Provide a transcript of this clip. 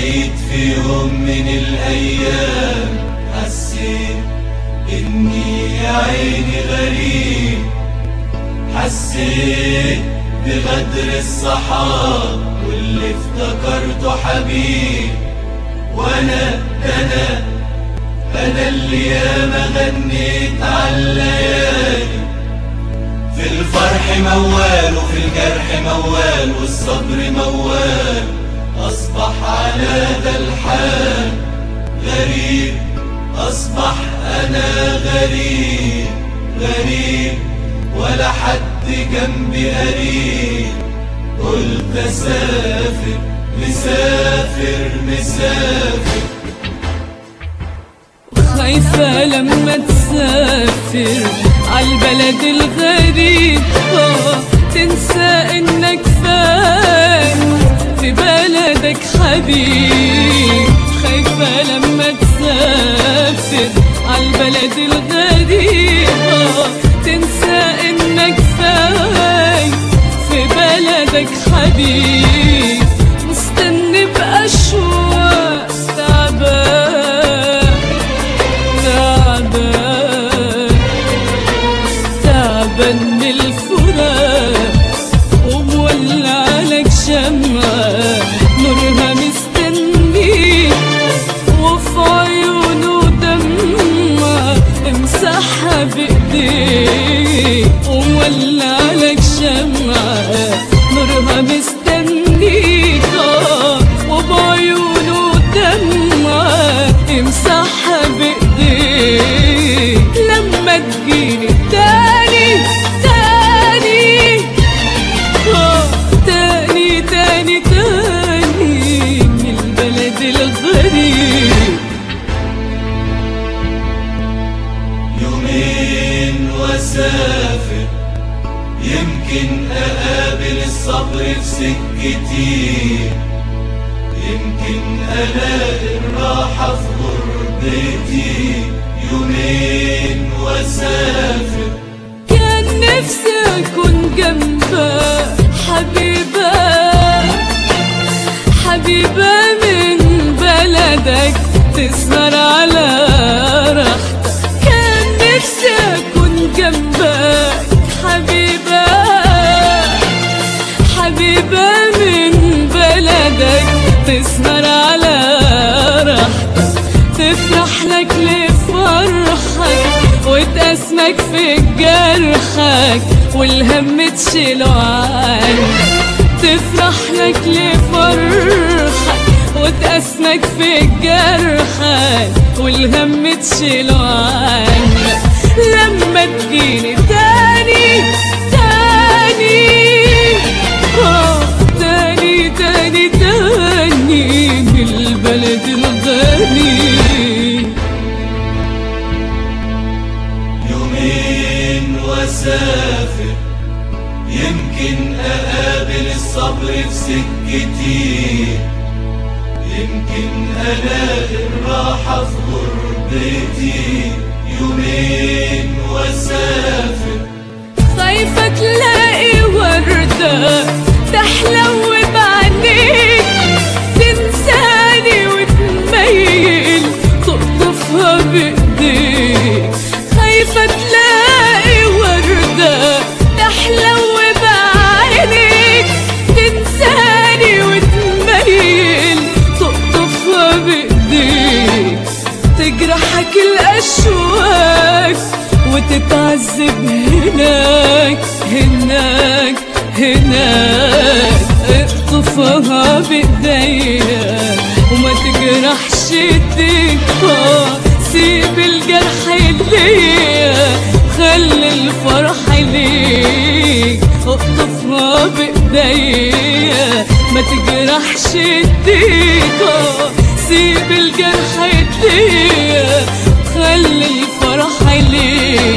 جيت في يوم من الأيام حسيت إني يا عيني غريب حسيت بغدر الصحاب واللي افتكرته حبيب وانا انا انا اللي ياما غنيت عالليالي في الفرح موال وفي الجرح موال والصبر موال أصبح على ذا الحال غريب أصبح أنا غريب غريب ولا حد جنبي قريب قلت أسافر مسافر مسافر خايفة لما تسافر عالبلد الغريب آه، تنسى انك فين في بلدك حبيب خايفة لما تسافر عالبلد الغريب آه، تنسى انك فين في بلدك حبيب مستني بأشواق تعبان تعبان تعبان من الفراق ومولع لك شمعة نورها مستنيك وفي عيونه دمعة امسحها بايديك ومولع لك شمعة نورها مستنيك آه، وبعيونه دمعة امسحها بايديك لما تجيني تاني تاني آه، تاني تاني تاني من البلد الغريب يومين واسافر يمكن اقابل الصبر في سكتي يمكن الاقي الراحة في غربتي يومين واسافر كان نفسي اكون جنبك حبيبة حبيبة من بلدك تسهر على راحتك كان نفسي اكون جنبك حبيبة حبيبة من بلدك تسهر على راحتك تفرح لك لفرحك وتأسمك في جرحك والهم تشيله عنك تفرح لك لفرحك وتأسمك في جرحك والهم تشيله عنك لما تجيني تاني تاني آه، تاني تاني تاني من البلد الغني يومين واسافر يمكن اقابل الصبر في سكتي يمكن الاقي الراحة في غربتي يومين واسافر خايفة تلاقي وردة تحلو بعينيك تنساني وتميل تقطفها بإيديك خايفة تلاقي وردة تحلو بعينيك تنساني وتميل تقطفها بإيديك تجرحك الأشواك وتتعذب هناك هناك هناك اقطفها بإيديا وما تجرحش ايديك آه، سيب الجرح ليا خلي الفرح ليك اقطفها بإيديا ما تجرحش ايديك آه، سيب الجرح ليا خلي الفرح ليك